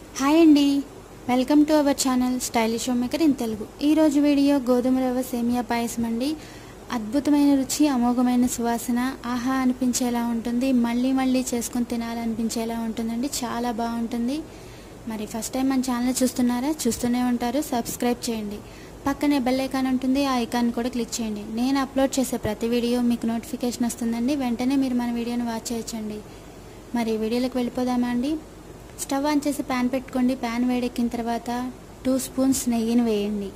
hi అండి welcome to our channel stylish home maker in Telugu ఈరోజు video గోధుమ రవ్వ సేమియా పాయసం అండి అద్భుతమైన రుచి అమోఘమైన సువాసన ఆహా అనిపించేలా ఉంటుంది మళ్ళీ మళ్ళీ చేసుకొని తినాలనిపించేలా ఉంటుందండి చాలా బాగుంటుంది మరి ఫస్ట్ టైం మన ఛానల్ చూస్తున్నారా చూస్తూనే ఉంటారు సబ్స్క్రైబ్ చేయండి పక్కనే బెల్ ఐకాన్ ఉంటుంది ఆ ఐకాన్ కూడా క్లిక్ చేయండి నేను అప్లోడ్ చేసే ప్రతి వీడియో మీకు నోటిఫికేషన్ వస్తుందండి వెంటనే మీరు మన వీడియోని వాచ్ చేయొచ్చండి మరి వీడియోలోకి వెళ్ళిపోదామా అండి స్టవ్ ఆన్ చేసి ప్యాన్ పెట్టుకోండి ప్యాన్ వేడెక్కిన తర్వాత టూ స్పూన్స్ నెయ్యిని వేయండి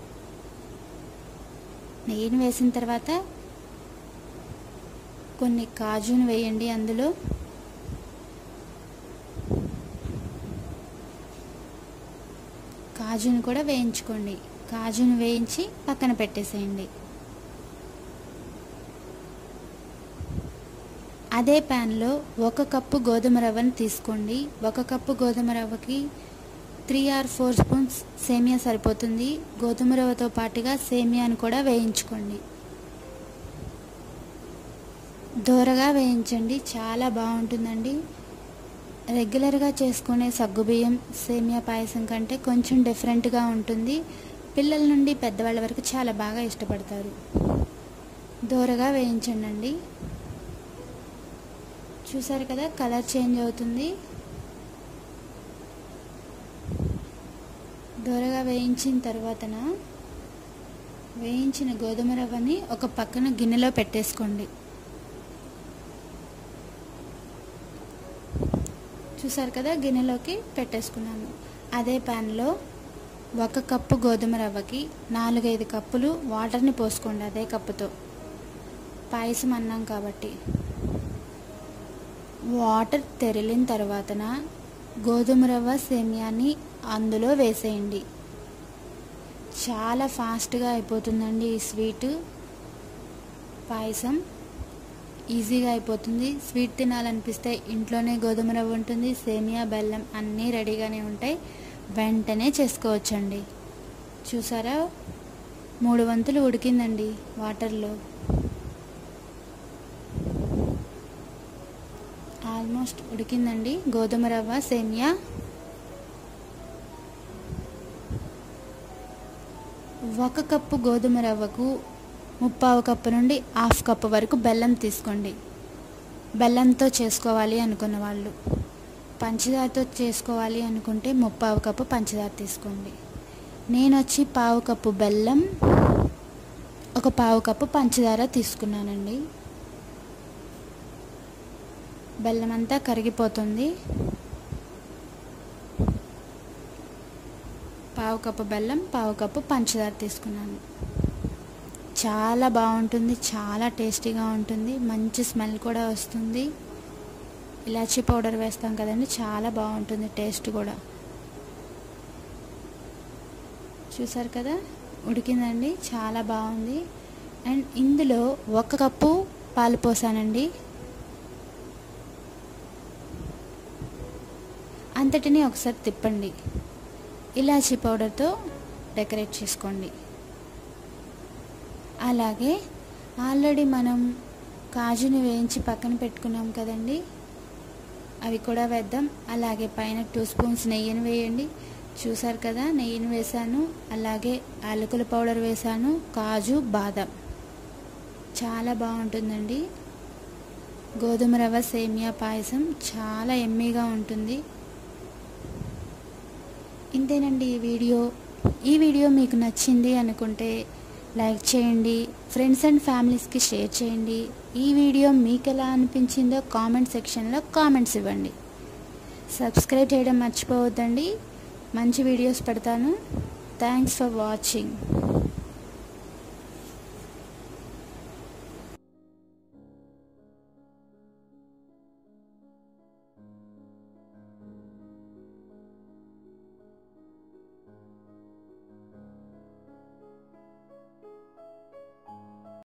నెయ్యిని వేసిన తర్వాత కొన్ని కాజుని వేయండి అందులో కాజుని కూడా వేయించుకోండి కాజుని వేయించి పక్కన పెట్టేసేయండి అదే ప్యాన్లో ఒక కప్పు గోధుమ రవ్వను తీసుకోండి ఒక కప్పు గోధుమ రవ్వకి త్రీ ఆర్ ఫోర్ స్పూన్స్ సేమియా సరిపోతుంది గోధుమ రవ్వతో పాటుగా సేమియాను కూడా వేయించుకోండి దోరగా వేయించండి చాలా బాగుంటుందండి రెగ్యులర్గా చేసుకునే సగ్గుబియ్యం సేమియా పాయసం కంటే కొంచెం డిఫరెంట్గా ఉంటుంది పిల్లల నుండి పెద్దవాళ్ళ వరకు చాలా బాగా ఇష్టపడతారు దోరగా వేయించండి అండి చూసారు కదా కలర్ చేంజ్ అవుతుంది దోరగా వేయించిన తర్వాతన వేయించిన గోధుమ రవ్వని ఒక పక్కన గిన్నెలో పెట్టేసుకోండి చూసారు కదా గిన్నెలోకి పెట్టేసుకున్నాను అదే ప్యాన్లో ఒక కప్పు గోధుమ రవ్వకి నాలుగైదు కప్పులు వాటర్ని పోసుకోండి అదే కప్పుతో పాయసం అన్నాం కాబట్టి వాటర్ తెరిలిన తర్వాతన గోధుమ రవ్వ సేమియాని అందులో వేసేయండి చాలా ఫాస్ట్గా అయిపోతుందండి ఈ స్వీట్ పాయసం ఈజీగా అయిపోతుంది స్వీట్ తినాలనిపిస్తే ఇంట్లోనే గోధుమ రవ్వ ఉంటుంది సేమియా బెల్లం అన్నీ రెడీగానే ఉంటాయి వెంటనే చేసుకోవచ్చండి చూసారా మూడు వంతులు ఉడికిందండి వాటర్లో ఆల్మోస్ట్ ఉడికిందండి గోధుమ రవ్వ సేమియా ఒక కప్పు గోధుమ రవ్వకు ముప్పావు కప్పు నుండి హాఫ్ కప్పు వరకు బెల్లం తీసుకోండి బెల్లంతో చేసుకోవాలి అనుకున్న వాళ్ళు పంచదారతో చేసుకోవాలి అనుకుంటే ముప్పావు కప్పు పంచదార తీసుకోండి నేను వచ్చి పావు కప్పు బెల్లం ఒక పావు కప్పు పంచదార తీసుకున్నానండి బెల్లం అంతా కరిగిపోతుంది పావు కప్పు బెల్లం పావు కప్పు పంచదార తీసుకున్నాను చాలా బాగుంటుంది చాలా టేస్టీగా ఉంటుంది మంచి స్మెల్ కూడా వస్తుంది ఇలాచీ పౌడర్ వేస్తాం కదండి చాలా బాగుంటుంది టేస్ట్ కూడా చూసారు కదా ఉడికిందండి చాలా బాగుంది అండ్ ఇందులో ఒక కప్పు పాలు పోసానండి అంతటిని ఒకసారి తిప్పండి ఇలాచీ పౌడర్తో డెకరేట్ చేసుకోండి అలాగే ఆల్రెడీ మనం కాజుని వేయించి పక్కన పెట్టుకున్నాం కదండి అవి కూడా వేద్దాం అలాగే పైన టూ స్పూన్స్ నెయ్యిని వేయండి చూసారు కదా నెయ్యిని వేసాను అలాగే యాలకుల పౌడర్ వేసాను కాజు బాదం చాలా బాగుంటుందండి గోధుమ రవ్వ సేమియా పాయసం చాలా ఎమ్మీగా ఉంటుంది ఇంతేనండి ఈ వీడియో ఈ వీడియో మీకు నచ్చింది అనుకుంటే లైక్ చేయండి ఫ్రెండ్స్ అండ్ ఫ్యామిలీస్కి షేర్ చేయండి ఈ వీడియో మీకు ఎలా అనిపించిందో కామెంట్ సెక్షన్లో కామెంట్స్ ఇవ్వండి సబ్స్క్రైబ్ చేయడం మర్చిపోవద్దండి మంచి వీడియోస్ పెడతాను థ్యాంక్స్ ఫర్ వాచింగ్